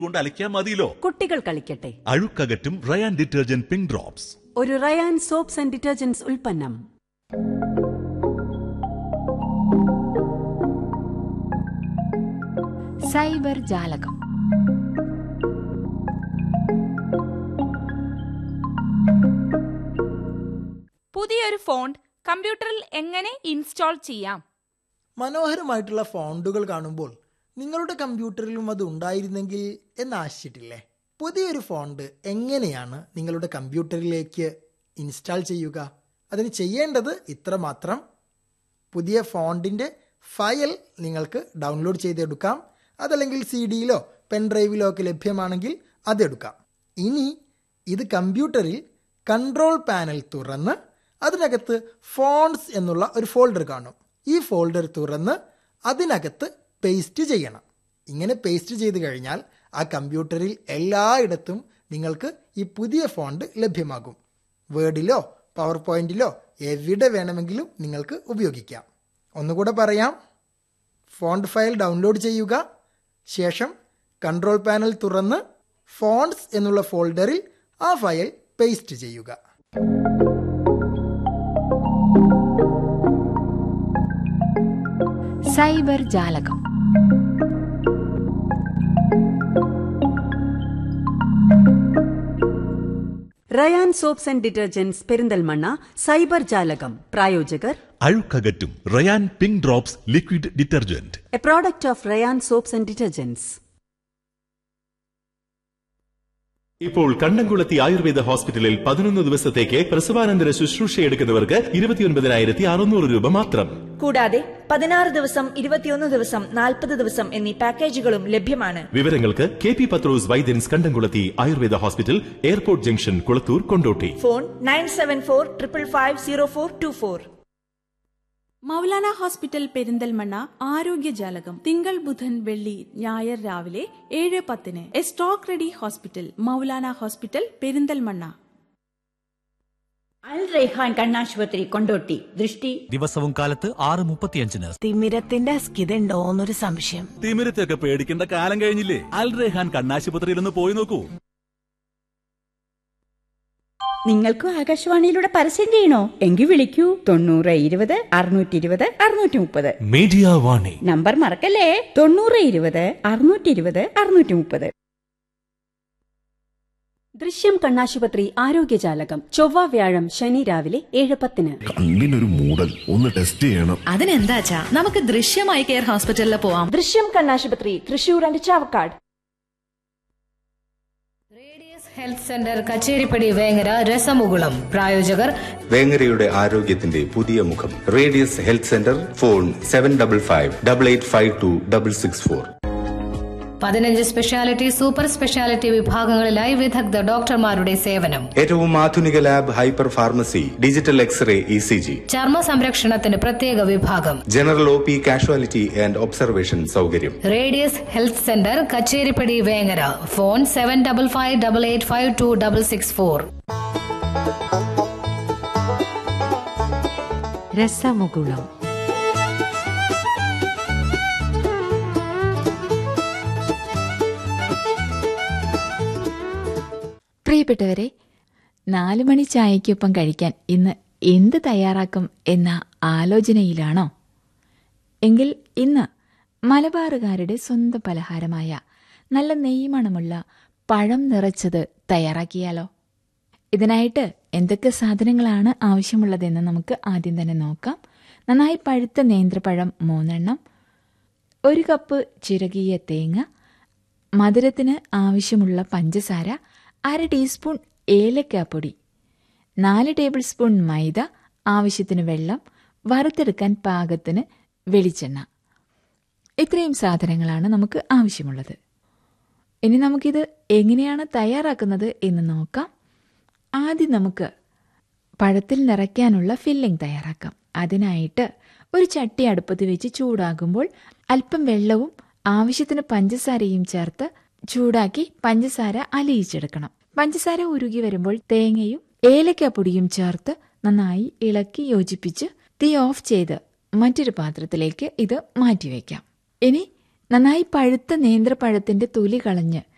കൊണ്ട് അലക്കിയാൽ മതിയല്ലോ കുട്ടികൾ കളിക്കട്ടെ അഴുക്കകറ്റും റയാൻ ഡിറ്റർജന്റ് പിങ്ക് ഡ്രോപ്സ് ഒരു റയാൻ സോപ്സ് ആൻഡ് ഡിറ്റർജന്റ്സ് ഉൽപ്പന്നം സൈബർ ജാലകം പുതിയൊരു ഫോണ്ട് കമ്പ്യൂട്ടറിൽ എങ്ങനെ ഇൻസ്റ്റാൾ ചെയ്യാം മനോഹരമായിട്ടുള്ള ഫോണ്ടുകൾ കാണുമ്പോൾ നിങ്ങളുടെ കമ്പ്യൂട്ടറിലും അത് ഉണ്ടായിരുന്നെങ്കിൽ എന്ന് ആശിച്ചിട്ടില്ലേ പുതിയൊരു ഫോണ്ട് എങ്ങനെയാണ് നിങ്ങളുടെ കമ്പ്യൂട്ടറിലേക്ക് ഇൻസ്റ്റാൾ ചെയ്യുക അതിന് ചെയ്യേണ്ടത് ഇത്രമാത്രം പുതിയ ഫോണ്ടിൻ്റെ ഫയൽ നിങ്ങൾക്ക് ഡൗൺലോഡ് ചെയ്തെടുക്കാം അതല്ലെങ്കിൽ സി ഡിയിലോ പെൻ ഡ്രൈവിലോ ഒക്കെ ലഭ്യമാണെങ്കിൽ അതെടുക്കാം ഇനി ഇത് കമ്പ്യൂട്ടറിൽ കൺട്രോൾ പാനൽ തുറന്ന് അതിനകത്ത് ഫോൺസ് എന്നുള്ള ഒരു ഫോൾഡർ കാണും ഈ ഫോൾഡർ തുറന്ന് അതിനകത്ത് പേസ്റ്റ് ചെയ്യണം ഇങ്ങനെ പേസ്റ്റ് ചെയ്ത് കഴിഞ്ഞാൽ ആ കമ്പ്യൂട്ടറിൽ എല്ലായിടത്തും നിങ്ങൾക്ക് ഈ പുതിയ ഫോണ്ട് ലഭ്യമാകും വേർഡിലോ പവർ പോയിന്റിലോ എവിടെ വേണമെങ്കിലും നിങ്ങൾക്ക് ഉപയോഗിക്കാം ഒന്നുകൂടെ പറയാം ഫോണ്ട് ഫയൽ ഡൗൺലോഡ് ചെയ്യുക ശേഷം കൺട്രോൾ പാനൽ തുറന്ന് ഫോൺസ് എന്നുള്ള ഫോൾഡറിൽ ആ ഫയൽ പേസ്റ്റ് ചെയ്യുക സൈബർ ജാലകം Rayan soaps and detergents Perinthalmanna cyber ജാലകം പ്രായോജകർ അഴുക്കകറ്റും Rayan pink drops liquid detergent a product of Rayan soaps and detergents ഇപ്പോൾ കണ്ടംകുളത്തി ആയുർവേദ ഹോസ്പിറ്റലിൽ പതിനൊന്ന് ദിവസത്തേക്ക് പ്രസവാനന്തര ശുശ്രൂഷ എടുക്കുന്നവർക്ക് ഇരുപത്തിയൊൻപതിനായിരത്തി അറുന്നൂറ് രൂപ മാത്രം കൂടാതെ പതിനാറ് ദിവസം ഇരുപത്തിയൊന്ന് ദിവസം നാൽപ്പത് ദിവസം എന്നീ പാക്കേജുകളും ലഭ്യമാണ് വിവരങ്ങൾക്ക് കെ പി പത്രോസ് വൈദ്യൻസ് Kandamkulathy Ayurveda hospital airport junction Kulathur Kondotty phone nine seven four triple five zero four two four Maulana hospital Perinthalmanna ആരോഗ്യജാലകം തിങ്കൾ ബുധൻ വെള്ളി ഞായർ രാവിലെ ഏഴ് പത്തിന് A stock ready hospital Maulana hospital Perinthalmanna Al Raihan കണ്ണാശുപത്രി കൊണ്ടോട്ടി ദൃഷ്ടി ദിവസവും കാലത്ത് ആറ് മുപ്പത്തിയഞ്ചിന് തിമിരത്തിന്റെ അസ്കിതയുണ്ടോ എന്നൊരു സംശയം തിമിരത്തൊക്കെ പേടിക്കേണ്ട കാലം കഴിഞ്ഞില്ലേ അൽ റെഹാൻ കണ്ണാശുപത്രിയിൽ ഒന്ന് പോയി നോക്കൂ നിങ്ങൾക്കും ആകാശവാണിയിലൂടെ പരസ്യം ചെയ്യണോ എങ്കിൽ വിളിക്കൂ തൊണ്ണൂറ് ഇരുപത് അറുന്നൂറ്റി ഇരുപത് അറുന്നൂറ്റി മുപ്പത് മീഡിയ വാണി നമ്പർ മറക്കല്ലേ തൊണ്ണൂറ് ഇരുപത് അറുന്നൂറ്റി ഇരുപത് അറുന്നൂറ്റി മുപ്പത് ദൃശ്യം കണ്ണാശുപത്രി ആരോഗ്യജാലകം ചൊവ്വ വ്യാഴം ശനി രാവിലെ ഏഴ് പത്തിന് കണ്ണിനൊരു മൂടൽ ഒന്ന് ടെസ്റ്റ് ചെയ്യണം അതിനെന്താച്ചാ നമുക്ക് ദൃശ്യമായി കെയർ ഹോസ്പിറ്റലിൽ പോവാം ദൃശ്യം കണ്ണാശുപത്രി Thrissur and Chavakkad health centre Kacheripadi Vengara രസമുകുളം പ്രായോജകർ വേങ്ങരയുടെ ആരോഗ്യത്തിന്റെ പുതിയ മുഖം radius health centre phone seven double five double eight five two double six four പതിനഞ്ച് സ്പെഷ്യാലിറ്റി സൂപ്പർ സ്പെഷ്യാലിറ്റി വിഭാഗങ്ങളിലായി വിദഗ്ധ ഡോക്ടർമാരുടെ സേവനം ഏറ്റവും ആധുനിക lab hyper pharmacy digital X-ray E C G ചർമ്മ സംരക്ഷണത്തിന് പ്രത്യേക വിഭാഗം general O P casualty and observation സൗകര്യം radius health centre Kacheripadi Vengara phone seven double five double eight five two double six four രസമുകുളം പ്രിയപ്പെട്ടവരെ നാലു മണി ചായയ്ക്കൊപ്പം കഴിക്കാൻ ഇന്ന് എന്ത് തയ്യാറാക്കും എന്ന ആലോചനയിലാണോ എങ്കിൽ ഇന്ന് മലബാറുകാരുടെ സ്വന്തം പലഹാരമായ നല്ല നെയ്മണമുള്ള പഴം നിറച്ചത് തയ്യാറാക്കിയാലോ ഇതിനായിട്ട് എന്തൊക്കെ സാധനങ്ങളാണ് ആവശ്യമുള്ളതെന്ന് നമുക്ക് ആദ്യം തന്നെ നോക്കാം നന്നായി പഴുത്ത നേന്ത്രപ്പഴം മൂന്നെണ്ണം ഒരു കപ്പ് ചിരകിയ തേങ്ങ മധുരത്തിന് ആവശ്യമുള്ള പഞ്ചസാര അര ടീസ്പൂൺ ഏലക്കാപ്പൊടി നാല് ടേബിൾ സ്പൂൺ മൈദ ആവശ്യത്തിന് വെള്ളം വറുത്തെടുക്കാൻ പാകത്തിന് വെളിച്ചെണ്ണ ഇത്രയും സാധനങ്ങളാണ് നമുക്ക് ആവശ്യമുള്ളത് ഇനി നമുക്കിത് എങ്ങനെയാണ് തയ്യാറാക്കുന്നത് എന്ന് നോക്കാം ആദ്യം നമുക്ക് പഴത്തിൽ നിറയ്ക്കാനുള്ള ഫില്ലിംഗ് തയ്യാറാക്കാം അതിനായിട്ട് ഒരു ചട്ടി അടുപ്പത്ത് വെച്ച് ചൂടാകുമ്പോൾ അല്പം വെള്ളവും ആവശ്യത്തിന് പഞ്ചസാരയും ചേർത്ത് ചൂടാക്കി പഞ്ചസാര അലിയിച്ചെടുക്കണം പഞ്ചസാര ഉരുകി വരുമ്പോൾ തേങ്ങയും ഏലക്കാപ്പൊടിയും ചേർത്ത് നന്നായി ഇളക്കി യോജിപ്പിച്ച് തീ ഓഫ് ചെയ്ത് മറ്റൊരു പാത്രത്തിലേക്ക് ഇത് മാറ്റിവെക്കാം ഇനി നന്നായി പഴുത്ത നേന്ത്രപ്പഴത്തിന്റെ തൊലി കളഞ്ഞ്